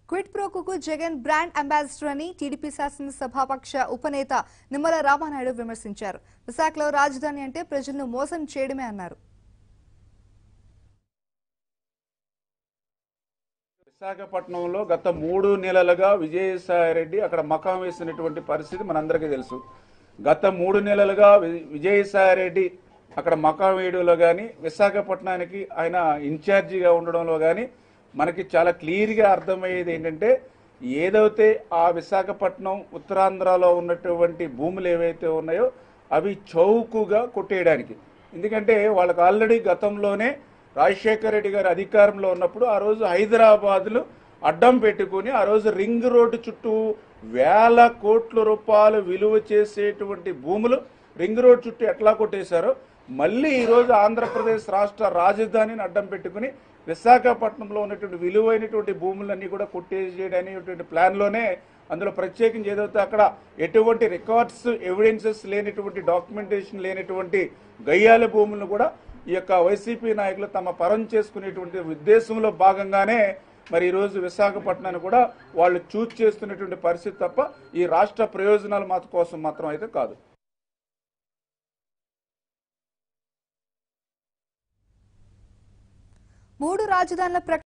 quit ప్రోకు Jagan brand ambassador అని TDP శాసనసభాపక్ష ఉపనేత నిమ్మల రామానాయుడు విమర్శించారు విశాఖలో రాజధాని అంటే ప్రజలను మోసం చేయడమే అన్నారు విశాఖపట్నంలో గత మూడు నెలలుగా విజయసాయిరెడ్డి అక్కడ మకాం వేసినటువంటి పరిస్థితి మనందరికీ తెలుసు గత మూడు నెలలుగా వి- విజయసాయిరెడ్డి అక్కడ మకాం వేయడంలో కానీ విశాఖపట్నానికి ఆయన ఇన్ఛార్జిగా ఉండడంలో కానీ మనకి చాలా క్లియర్గా అర్థమయ్యేది ఏంటంటే ఏదైతే ఆ విశాఖపట్నం ఉత్తరాంధ్రలో ఉన్నటువంటి భూములు ఏవైతే ఉన్నాయో అవి చౌకుగా కొట్టేయడానికి ఎందుకంటే వాళ్ళకి ఆల్రెడీ గతంలోనే రాజశేఖర రెడ్డి గారు అధికారంలో ఉన్నప్పుడు ఆ రోజు హైదరాబాద్లో అడ్డం పెట్టుకుని ఆ రోజు రింగ్ రోడ్డు చుట్టూ వేల కోట్ల రూపాయలు విలువ చేసేటువంటి భూములు రింగ్ రోడ్ చుట్టూ ఎట్లా కొట్టేశారో మళ్ళీ ఈరోజు ఆంధ్రప్రదేశ్ రాష్ట్ర రాజధానిని అడ్డం పెట్టుకుని విశాఖపట్నంలో ఉన్నటువంటి విలువైనటువంటి భూములన్నీ కూడా కొట్టేసేయడనేటువంటి ప్లాన్లోనే అందులో ప్రత్యేకించి ఏదైతే అక్కడ ఎటువంటి రికార్డ్స్ ఎవిడెన్సెస్ లేనటువంటి డాక్యుమెంటేషన్ లేనటువంటి గయ్యాల భూములను కూడా ఈ యొక్క వైసీపీ నాయకులు తమ పరం చేసుకునేటువంటి ఉద్దేశంలో భాగంగానే మరి ఈరోజు విశాఖపట్నాన్ని కూడా వాళ్ళు చూస్ చేస్తున్నటువంటి పరిస్థితి తప్ప ఈ రాష్ట్ర ప్రయోజనాల మాత కోసం మాత్రం అయితే కాదు మూడు రాజధానుల ప్రక